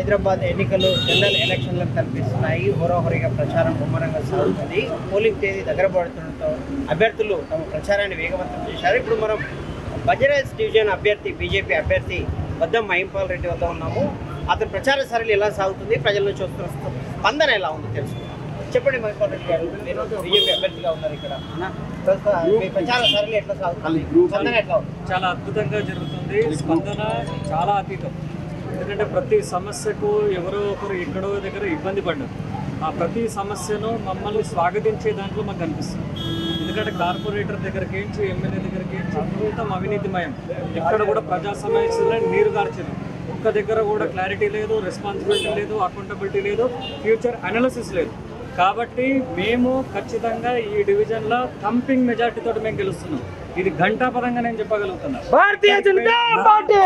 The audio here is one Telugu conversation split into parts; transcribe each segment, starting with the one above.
హైదరాబాద్ ఎన్నికలు జనరల్ ఎలక్షన్లకు కనిపిస్తున్నాయి హోరాహోరీగా ప్రచారం ముమ్మరంగా సాగుతుంది పోలింగ్ తేదీ దగ్గర పడుతుండటంతో అభ్యర్థులు తమ ప్రచారాన్ని వేగవంతం చేశారు ఇప్పుడు మనం బజరాజ్ డివిజన్ అభ్యర్థి బీజేపీ అభ్యర్థి వద్ద మహింపాల్ రెడ్డి వద్ద ఉన్నాము అతని ప్రచార సరళి ఎలా సాగుతుంది ప్రజల నుంచి వస్తున్న స్పందన ఎలా ఉంది తెలుసుకుందాం చెప్పండి మహింపాల్ రెడ్డి గారు మీరు బీజేపీ అభ్యర్థిగా ఉన్నారు ఇక్కడ ప్రస్తుతం మీ ప్రచార సరళి ఎట్లా సాగుతుంది స్పందన ఎట్లా ఉంది చాలా అద్భుతంగా జరుగుతుంది స్పందన చాలా అతీతం ఎందుకంటే ప్రతి సమస్యకు ఎవరో ఒకరు ఎక్కడో దగ్గర ఇబ్బంది పడ్డారు ఆ ప్రతి సమస్యను మమ్మల్ని స్వాగతించే దాంట్లో మాకు కనిపిస్తుంది ఎందుకంటే కార్పొరేటర్ దగ్గరికి ఏంచి ఎమ్మెల్యే దగ్గరికి ఏంచి మొత్తం అవినీతిమయం ఎక్కడ కూడా ప్రజా సమస్యలు నీరు గార్చదు ఒక్క దగ్గర కూడా క్లారిటీ లేదు రెస్పాన్సిబిలిటీ లేదు అకౌంటబిలిటీ లేదు ఫ్యూచర్ అనాలిసిస్ లేదు కాబట్టి మేము ఖచ్చితంగా ఈ డివిజన్లో థంపింగ్ మెజార్టీ తోటి మేము గెలుస్తున్నాం ఇది ఘంటాపదంగా నేను చెప్పగలుగుతున్నా భారతీయ జనతా పార్టీ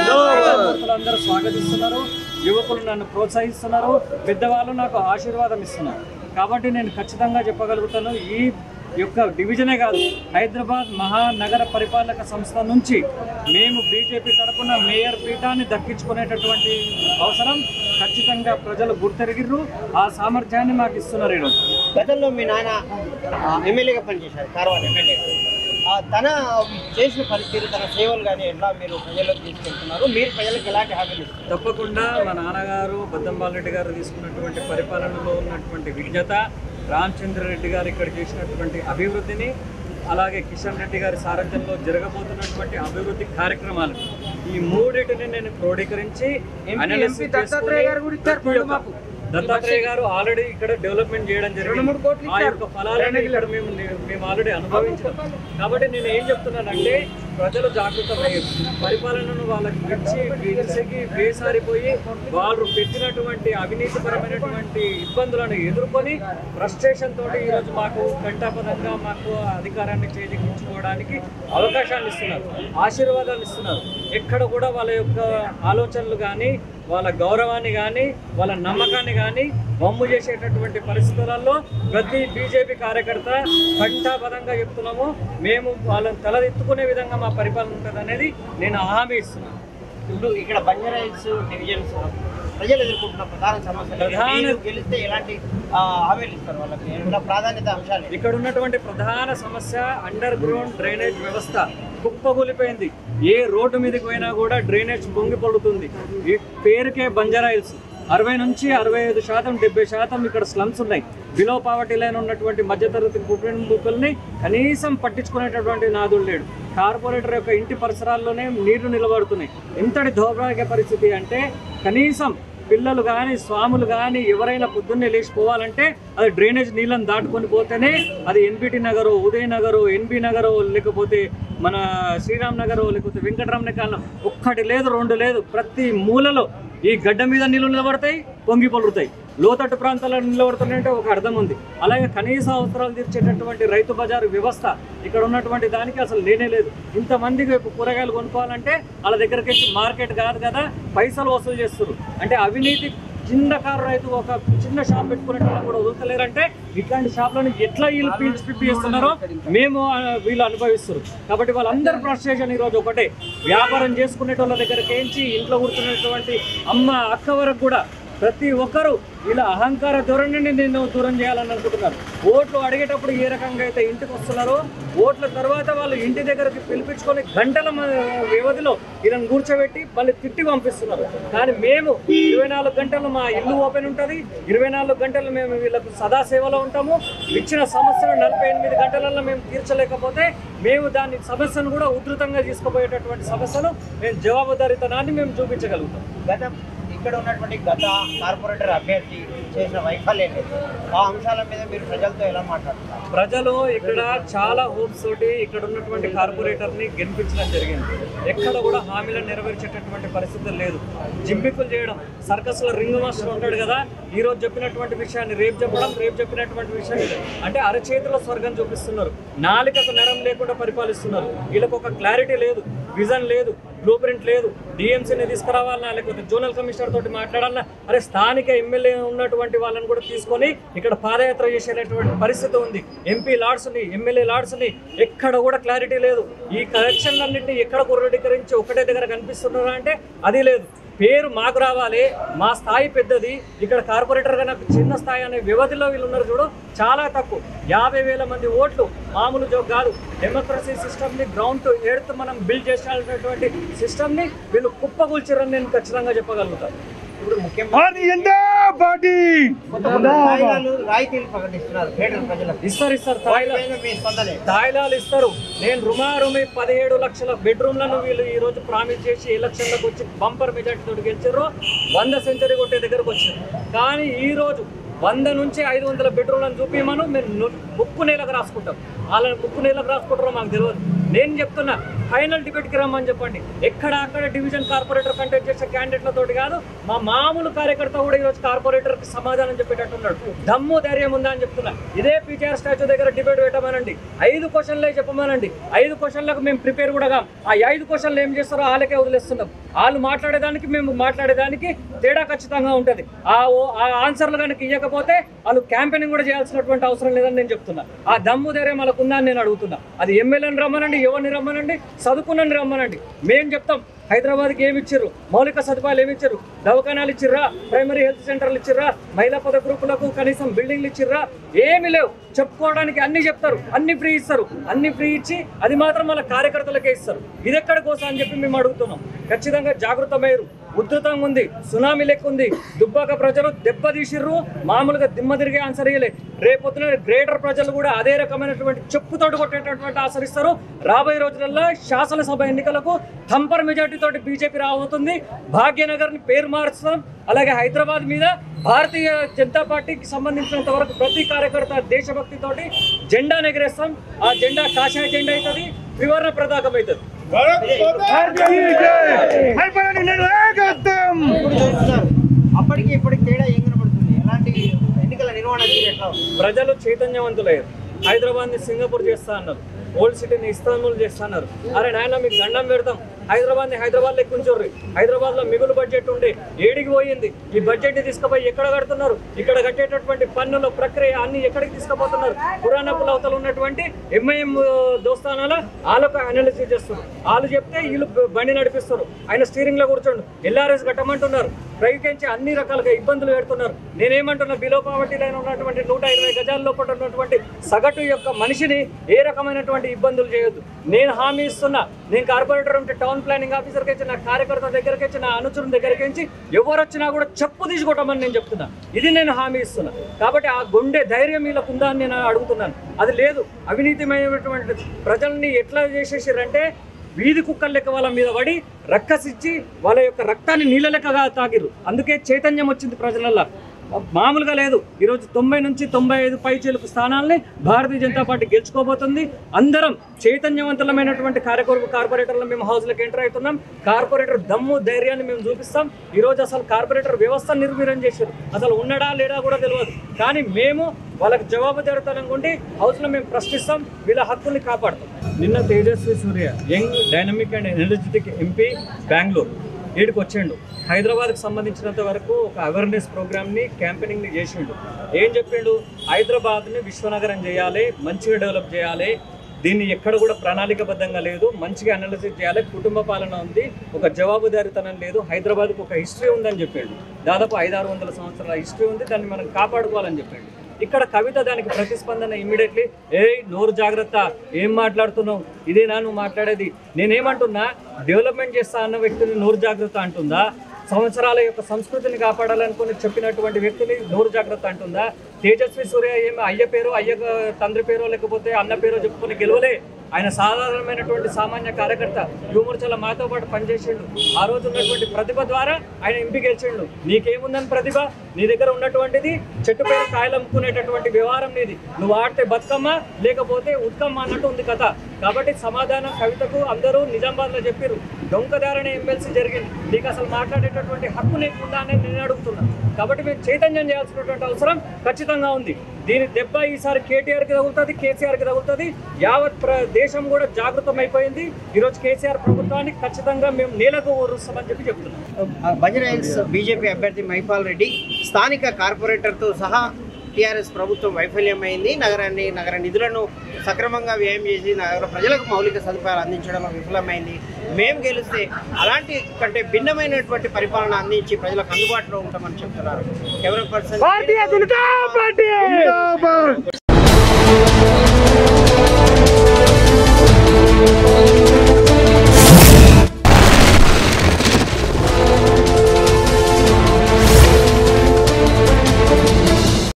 అందరూ స్వాగతిస్తున్నారు యువకులు నన్ను ప్రోత్సహిస్తున్నారు పెద్దవాళ్ళు నాకు ఆశీర్వాదం ఇస్తున్నారు కాబట్టి నేను ఖచ్చితంగా చెప్పగలుగుతాను ఈ యొక్క డివిజనే కాదు హైదరాబాద్ మహానగర పరిపాలక సంస్థ నుంచి మేము బీజేపీ తరపున మేయర్ పీఠాన్ని దక్కించుకునేటటువంటి అవసరం ఖచ్చితంగా ప్రజలు గుర్తెరిగిర్రు ఆ సామర్థ్యాన్ని మాకు ఇస్తున్నారు ఈరోజు గతంలో మీ నాన్న ఆ, ఎమ్మెల్యేగా పనిచేశారు కార్వాన్ ఎమ్మెల్యే తన చేసిన పనితీరు తన సేవలు కానీ ఎట్లా మీరు ప్రజలకు తీసుకెళ్తున్నారు మీరు ప్రజలకు ఎలాంటి హామీలు ఇస్తారు తప్పకుండా మా నాన్నగారు బద్దంబాలరెడ్డి గారు తీసుకున్నటువంటి పరిపాలనలో ఉన్నటువంటి విజ్ఞత రామచంద్రరెడ్డి గారు ఇక్కడ చేసినటువంటి అభివృద్ధిని అలాగే కిషన్ రెడ్డి గారి సారథ్యంలో జరగబోతున్నటువంటి అభివృద్ధి కార్యక్రమాలు ఈ మూడింటిని నేను క్రోడీకరించి analysis చేసుకొని ప్రతి ఒక్క- దత్తాత్రేయ గారు ఆల్రెడీ ఇక్కడ డెవలప్మెంట్ చేయడం జరిగింది ఆ యొక్క ఫలాలను ఇక్కడ మేము మేము ఆల్రెడీ అనుభవించాం కాబట్టి నేను ఏం చెప్తున్నానంటే ప్రజలు జాగృతమయ్యారు పరిపాలనను వాళ్ళకి ఇచ్చి విసిగి వేసారిపోయి వాళ్ళు పెట్టినటువంటి అవినీతిపరమైనటువంటి ఇబ్బందులను ఎదుర్కొని ఫ్రస్ట్రేషన్ తోటి ఈరోజు మాకు కంటాపదంగా మాకు అధికారాన్ని చేజిక్కించుకోవడానికి అవకాశాన్ని ఇస్తున్నారు ఆశీర్వాదాలు ఇస్తున్నారు ఎక్కడ కూడా వాళ్ళ యొక్క ఆలోచనలు కానీ వాళ్ళ గౌరవాన్ని కానీ వాళ్ళ నమ్మకాన్ని కానీ బొమ్ము చేసేటటువంటి పరిస్థితులలో ప్రతి బీజేపీ కార్యకర్త కంఠాపదంగా చెప్తున్నాము మేము వాళ్ళని తలదెత్తుకునే విధంగా మా పరిపాలన ఉంటుంది అనేది నేను హామీ ఇస్తున్నాను ఇప్పుడు ఇక్కడ బంజారాయిల్స్ డివిజన్స్ ప్రజలు ఎదుర్కొంటున్న ప్రధాన సమస్యలు ప్రధాన- మీరు గెలిస్తే ఎలాంటి ఆ, హామీలు ఇస్తారు వాళ్ళకి ఏమైనా ప్రాధాన్యత అంశాలు ఏంటి? ఇక్కడ ఉన్నటువంటి ప్రధాన సమస్య అండర్ గ్రౌండ్ డ్రైనేజ్ వ్యవస్థ కుప్పగూలిపోయింది ఏ రోడ్డు మీదకి పోయినా కూడా డ్రైనేజ్ పొంగి పడుతుంది ఈ పేరుకే బంజారాయిల్స్ అరవై నుంచి అరవై ఐదు శాతం డెబ్బై శాతం ఇక్కడ స్లమ్స్ ఉన్నాయి బిలో పావర్టీ లైన్ ఉన్నటువంటి మధ్యతరగతి కుటుంబీకుల్ని కనీసం పట్టించుకునేటటువంటి నాదుడు లేడు కార్పొరేటర్ యొక్క ఇంటి పరిసరాల్లోనే నీళ్లు నిలబడుతున్నాయి ఇంతటి దౌర్భాగ్య పరిస్థితి అంటే కనీసం పిల్లలు కానీ స్వాములు కానీ ఎవరైనా పొద్దున్నే లేచిపోవాలంటే అది డ్రైనేజ్ నీళ్ళని దాటుకొని పోతేనే అది ఎన్బిటి నగరు ఉదయ్ నగరు ఎన్బి నగరు లేకపోతే మన శ్రీరామ్ నగరు లేకపోతే వెంకటరామన కాలం ఒక్కటి లేదు రెండు లేదు ప్రతి మూలలో ఈ గడ్డ మీద నీళ్లు నిలబడతాయి పొంగి పొలుతాయి లోతట్టు ప్రాంతాల్లో నిలబడుతున్నాయంటే ఒక అర్థం ఉంది అలాగే కనీస అవసరాలు తీర్చేటటువంటి రైతు బజారు వ్యవస్థ ఇక్కడ ఉన్నటువంటి దానికి అసలు లేనే లేదు ఇంతమందికి కూరగాయలు కొనుక్కోవాలంటే వాళ్ళ దగ్గరికి వచ్చి మార్కెట్ కాదు కదా పైసలు వసూలు చేస్తారు అంటే అవినీతి చిన్న కారు రైతు ఒక చిన్న షాప్ పెట్టుకునే వాళ్ళు కూడా వదులుతలేరంటే ఇట్లాంటి షాప్లను ఎట్లా వీళ్ళు పీల్చి పిప్పి చేస్తున్నారో మేము ఆ, వీళ్ళు అనుభవిస్తారు కాబట్టి వాళ్ళందరూ ఫ్రస్ట్రేషన్ ఈరోజు ఒకటే వ్యాపారం చేసుకునే వాళ్ళ దగ్గరికి ఏంచి ఇంట్లో కూర్చున్నటువంటి అమ్మ అక్క వరకు కూడా ప్రతి ఒక్కరూ ఇలా అహంకార ధోరణిని నేను దూరం చేయాలని అనుకుంటున్నారు ఓట్లు అడిగేటప్పుడు ఏ రకంగా అయితే ఇంటికి వస్తున్నారో ఓట్ల తర్వాత వాళ్ళు ఇంటి దగ్గరికి పిలిపించుకొని గంటల మ- వ్యవధిలో వీళ్ళని కూర్చోబెట్టి మళ్ళీ తిట్టి పంపిస్తున్నారు కానీ మేము ఇరవై నాలుగు గంటలు మా ఇల్లు ఓపెన్ ఉంటుంది ఇరవై నాలుగు గంటలు మేము వీళ్ళకు సదా సేవలో ఉంటాము ఇచ్చిన సమస్యను నలభై ఎనిమిది గంటలలో మేము తీర్చలేకపోతే మేము దాని సమస్యను కూడా ఉధృతంగా తీసుకుపోయేటటువంటి సమస్యను మేము జవాబుదారీతనాన్ని మేము చూపించగలుగుతాం గత ఇక్కడ ఉన్నటువంటి గత కార్పొరేటర్ అభ్యర్థి చేసిన వైఫల్యం ఏంటి? ఆ అంశాల మీద మీరు ప్రజలతో ఎలా మాట్లాడుతున్నారు ప్రజలు ఇక్కడ చాలా హోప్స్ తోటి ఇక్కడ ఉన్నటువంటి కార్పొరేటర్ ని గెలిపించడం జరిగింది ఎక్కడ కూడా హామీలను నెరవేర్చేటటువంటి పరిస్థితి లేదు జిమ్మికులు చేయడం సర్కస్ లో రింగ్ మాస్టర్ ఉంటాడు కదా ఈ రోజు చెప్పినటువంటి విషయాన్ని రేపు చెప్పడం రేపు చెప్పినటువంటి విషయాన్ని అంటే అరచేతిలో స్వర్గం చూపిస్తున్నారు నాలుకకు నెరం లేకుండా పరిపాలిస్తున్నారు వీళ్ళకి ఒక క్లారిటీ లేదు విజన్ లేదు బ్లూ ప్రింట్ లేదు డిఎంసీని తీసుకురావాలన్నా లేకపోతే జోనల్ కమిషనర్ తోటి మాట్లాడాలన్నా అరే స్థానిక ఎమ్మెల్యే ఉన్నటువంటి వాళ్ళని కూడా తీసుకొని ఇక్కడ పాదయాత్ర చేసేటటువంటి పరిస్థితి ఉంది ఎంపీ లాడ్స్ ని ఎమ్మెల్యే లాడ్స్ ని ఎక్కడ కూడా క్లారిటీ లేదు ఈ కలెక్షన్లన్నింటినీ ఎక్కడ క్రోడీకరించి ఒకటే దగ్గర కనిపిస్తున్నారా అంటే అది లేదు పేరు మాకు రావాలి మా స్థాయి పెద్దది ఇక్కడ కార్పొరేటర్గా నాకు చిన్న స్థాయి అనే వ్యవధిలో వీళ్ళు ఉన్నారు చూడు చాలా తక్కువ యాభై వేల మంది ఓట్లు మామూలు జోక్ కాదు డెమోక్రసీ సిస్టమ్ని గ్రౌండ్ టు ఎర్త్ మనం బిల్డ్ చేసినటువంటి సిస్టమ్ని వీళ్ళు కుప్పకూల్చారని నేను ఖచ్చితంగా చెప్పగలుగుతాను ఇప్పుడు ముఖ్యంగా భారతీయ జనతా పార్టీ కొంత కొంత తాయిలాలు రాయితీలు ప్రకటిస్తున్నారు పేదల ప్రజలకు ఇస్తారు ఇస్తారు తాయిలా వాటిపైన మీ స్పందన ఏంటి? తాయిలాలు ఇస్తారు నేను రుమారుమి పదిహేడు లక్షల బెడ్రూమ్లను వీళ్ళు ఈ రోజు ప్రామిస్ చేసి ఎలక్షన్లకు వచ్చి బంపర్ మెజార్టీ తోటి గెలిచారు వంద సెంచరీ కొట్టే దగ్గరకు వచ్చారు కానీ ఈ రోజు వంద నుంచి ఐదు వందల బెడ్రూమ్లను చూపించమను మేము ను- ముక్కు నేలకు రాసుకుంటాం వాళ్ళని ముక్కు నేలకు రాసుకుంటారో మాకు తెలియదు నేను చెప్తున్నా ఫైనల్ డిబేట్కి రమ్మని చెప్పండి ఎక్కడ అక్కడ డివిజన్ కార్పొరేటర్ కంటెక్ట్ చేసే క్యాండిడేట్లతోటి కాదు మా మామూలు కార్యకర్త కూడా ఈరోజు కార్పొరేటర్కి సమాధానం చెప్పేటట్టున్నాడు దమ్ము ధైర్యం ఉందా అని చెప్తున్నా ఇదే పీటీఆర్ స్టాచ్యూ దగ్గర డిబేట్ పెట్టమనండి ఐదు క్వశ్చన్లే చెప్పమనండి ఐదు క్వశ్చన్లకు మేము ప్రిపేర్ కూడా కాం ఆ ఐదు క్వశ్చన్లు ఏం చేస్తారో వాళ్ళకే వదిలేస్తున్నాం వాళ్ళు మాట్లాడేదానికి మేము మాట్లాడేదానికి తేడా ఖచ్చితంగా ఉంటుంది ఆ ఓ- ఆ ఆన్సర్లు కనుక ఇవ్వకపోతే వాళ్ళు క్యాంపెయినింగ్ కూడా చేయాల్సినటువంటి అవసరం లేదని నేను చెప్తున్నా ఆ దమ్ము ధైర్యం వాళ్ళకు ఉందా అని నేను అడుగుతున్నా అది ఎమ్మెల్యేని రమ్మనండి ఎవరిని రమ్మనండి చదువుకున్నని రమ్మనండి మేము చెప్తాం హైదరాబాద్కి ఏమి ఇచ్చారు మౌలిక సదుపాయాలు ఏమి ఇచ్చారు దవాఖానాలు ఇచ్చిర్రా ప్రైమరీ హెల్త్ సెంటర్లు ఇచ్చిర్రా మహిళా పద గ్రూపులకు కనీసం బిల్డింగ్లు ఇచ్చిర్రా ఏమీ లేవు చెప్పుకోవడానికి అన్ని చెప్తారు అన్ని ఫ్రీ ఇస్తారు అన్ని ఫ్రీ ఇచ్చి అది మాత్రం మన కార్యకర్తలకే ఇస్తారు ఇది ఎక్కడ కోసం అని చెప్పి మేము అడుగుతున్నాం ఖచ్చితంగా జాగృతమయ్యారు ఉద్ధృతంగా ఉంది సునామీ లెక్క ఉంది దుబ్బాక ప్రజలు దెబ్బతీసిర్రు మామూలుగా దిమ్మ తిరిగే ఆన్సర్ ఇయ్యలే రేపొద్దున గ్రేటర్ ప్రజలు కూడా అదే రకమైనటువంటి చెప్పుతోటి కొట్టేటటువంటి ఆన్సర్ ఇస్తారు రాబోయే రోజులలో శాసనసభ ఎన్నికలకు థంపర్ మెజార్టీ తోటి బీజేపీ రాబోతుంది భాగ్యనగర్ని పేరు మారుస్తాం అలాగే హైదరాబాద్ మీద భారతీయ జనతా పార్టీకి సంబంధించినంత వరకు ప్రతి కార్యకర్త దేశభక్తితోటి జెండా ఎగరేస్తాం ఆ జెండా కాషాయ జెండా అవుతుంది త్రివర్ణ పతాకం అవుతుంది హైపరాని నాయకత్వం ఇప్పుడు చూస్తున్నారు అప్పటికి ఇప్పటికి తేడా ఏం కనబడుతుంది ఎలాంటి ఎన్నికల నిర్వహణ తీరు ఎట్లా ఉంది? ప్రజలు చైతన్యవంతులయ్యారు హైదరాబాద్ని సింగపూర్ చేస్తా అన్నారు ఓల్డ్ సిటీని ఇస్తాన్బుల్ చేస్తా అన్నారు అరే నాయన మీకు దండం పెడతాం హైదరాబాద్ని హైదరాబాద్ లెక్కించోర్రి హైదరాబాద్లో మిగులు బడ్జెట్ ఉండి ఏడికి పోయింది ఈ బడ్జెట్ని తీసుకుపోయి ఎక్కడ కడుతున్నారు ఇక్కడ కట్టేటటువంటి పన్నుల ప్రక్రియ అన్ని ఎక్కడికి తీసుకుపోతున్నారు పురాణపుల అవతల ఉన్నటువంటి ఎంఐఎం దోస్తానాల వాళ్ళకు అనాలిసిస్ చేస్తున్నారు వాళ్ళు చెప్తే వీళ్ళు బండి నడిపిస్తారు ఆయన స్టీరింగ్ లో కూర్చోండు ఎల్ఆర్ఎస్ కట్టమంటున్నారు ప్రయోగించి అన్ని రకాలుగా ఇబ్బందులు పెడుతున్నారు నేనేమంటున్నా బిలో పావర్టీ లైన్ ఉన్నటువంటి నూట ఇరవై గజాల లోపల ఉన్నటువంటి సగటు యొక్క మనిషిని ఏ రకమైనటువంటి ఇబ్బందులు చేయొద్దు నేను హామీ ఇస్తున్నా నేను కార్పొరేటర్ ఉంటే టౌన్ ప్లానింగ్ ఆఫీసర్కి వచ్చి నా కార్యకర్త దగ్గరికి వచ్చి నా అనుచరుని దగ్గరికి వచ్చి ఎవరు వచ్చినా కూడా చెప్పు తీసుకుంటామని నేను చెప్తున్నా ఇది నేను హామీ ఇస్తున్నా కాబట్టి ఆ గుండె ధైర్యం వీళ్ళకు ఉందా అని నేను అడుగుతున్నాను అది లేదు అవినీతిమైనటువంటి ప్రజల్ని ఎట్లా చేసేసారంటే వీధి కుక్కల లెక్క వాళ్ళ మీద పడి రక్కసిచ్చి వాళ్ళ యొక్క రక్తాన్ని నీళ్ళ లెక్కగా తాగిరు అందుకే చైతన్యం వచ్చింది ప్రజలల్లో మామూలుగా లేదు ఈరోజు తొంభై నుంచి తొంభై ఐదు పై చేలుపు స్థానాల్ని భారతీయ జనతా పార్టీ గెలుచుకోబోతుంది అందరం చైతన్యవంతులమైనటువంటి కార్యకర్త కార్పొరేటర్లు మేము హౌస్లోకి ఎంటర్ అవుతున్నాం కార్పొరేటర్ దమ్ము ధైర్యాన్ని మేము చూపిస్తాం ఈరోజు అసలు కార్పొరేటర్ వ్యవస్థ నిర్వీర్యం చేశారు అసలు ఉన్నడా లేడా కూడా తెలియదు కానీ మేము వాళ్ళకి జవాబుదారితనం ఉండి హౌస్లో మేము ప్రశ్నిస్తాం వీళ్ళ హక్కుల్ని కాపాడుతాం నిన్న Tejasvi Surya young dynamic and energetic MP Bengaluru వీడికి వచ్చిండు హైదరాబాద్కి సంబంధించినంత వరకు ఒక అవేర్నెస్ ప్రోగ్రామ్ని క్యాంపెయినింగ్ని చేసిండు ఏం చెప్పిండు హైదరాబాద్ని విశ్వనగరం చేయాలి మంచిగా డెవలప్ చేయాలి దీన్ని ఎక్కడ కూడా ప్రణాళికబద్ధంగా లేదు మంచిగా అనాలిసిస్ చేయాలి కుటుంబ పాలన ఉంది ఒక జవాబుదారితనం లేదు హైదరాబాద్కి ఒక హిస్టరీ ఉందని చెప్పాడు దాదాపు ఐదారు వందల సంవత్సరాల హిస్టరీ ఉంది దాన్ని మనం కాపాడుకోవాలని చెప్పాడు ఇక్కడ కవిత దానికి ప్రతిస్పందన ఇమ్మీడియట్లీ ఏయ్ నోరు జాగ్రత్త ఏం మాట్లాడుతున్నావు ఇదేనా నువ్వు మాట్లాడేది నేనేమంటున్నా డెవలప్మెంట్ చేస్తా అన్న వ్యక్తిని నోరు జాగ్రత్త అంటుందా సంవత్సరాల యొక్క సంస్కృతిని కాపాడాలనుకుని చెప్పినటువంటి వ్యక్తిని నోరు జాగ్రత్త అంటుందా తేజస్వి సూర్య ఏమి అయ్య పేరు అయ్య తండ్రి పేరో లేకపోతే అన్న పేరో చెప్పుకొని గెలవలే ఆయన సాధారణమైనటువంటి సామాన్య కార్యకర్త యువమూర్చల మాతో పాటు పనిచేసిండు ఆ రోజు ఉన్నటువంటి ప్రతిభ ద్వారా ఆయన ఎంపీ గెలిచిండు నీకేముందని ప్రతిభ నీ దగ్గర ఉన్నటువంటిది చెట్టు పేరు కాయలు అమ్ముకునేటటువంటి వ్యవహారం నీది నువ్వు ఆడితే బతుకమ్మ లేకపోతే ఉత్కమ్మ అన్నట్టు ఉంది కథ కాబట్టి సమాధానం కవితకు అందరూ నిజామాబాద్లో చెప్పారు డొంకదారణ ఎమ్మెల్సీ జరిగింది నీకు అసలు మాట్లాడేటటువంటి హక్కు నీకు ఉందా అని నేను అడుగుతున్నా కాబట్టి మేము చైతన్యం చేయాల్సినటువంటి అవసరం ఖచ్చితంగా ఉంది దీని దెబ్బ ఈసారి కేటీఆర్కి తగులుతుంది కేసీఆర్కి తగులుతుంది యావత్ ప్ర దేశం కూడా జాగృతం అయిపోయింది ఈరోజు కేసీఆర్ ప్రభుత్వాన్ని ఖచ్చితంగా మేము నేలకు ఊరుస్తామని చెప్పి చెప్తున్నాం బంజారా హిల్స్ బీజేపీ అభ్యర్థి మైపాల్ రెడ్డి స్థానిక కార్పొరేటర్తో సహా టీఆర్ఎస్ ప్రభుత్వం వైఫల్యమైంది నగరాన్ని నగర నిధులను సక్రమంగా వ్యయం చేసి నగర ప్రజలకు మౌలిక సదుపాయాలు అందించడంలో విఫలమైంది మేము గెలిస్తే అలాంటి కంటే భిన్నమైనటువంటి పరిపాలన అందించి ప్రజలకు అందుబాటులో ఉంటామని చెప్తున్నారు కెమెరా పర్సన్ జిందాబాద్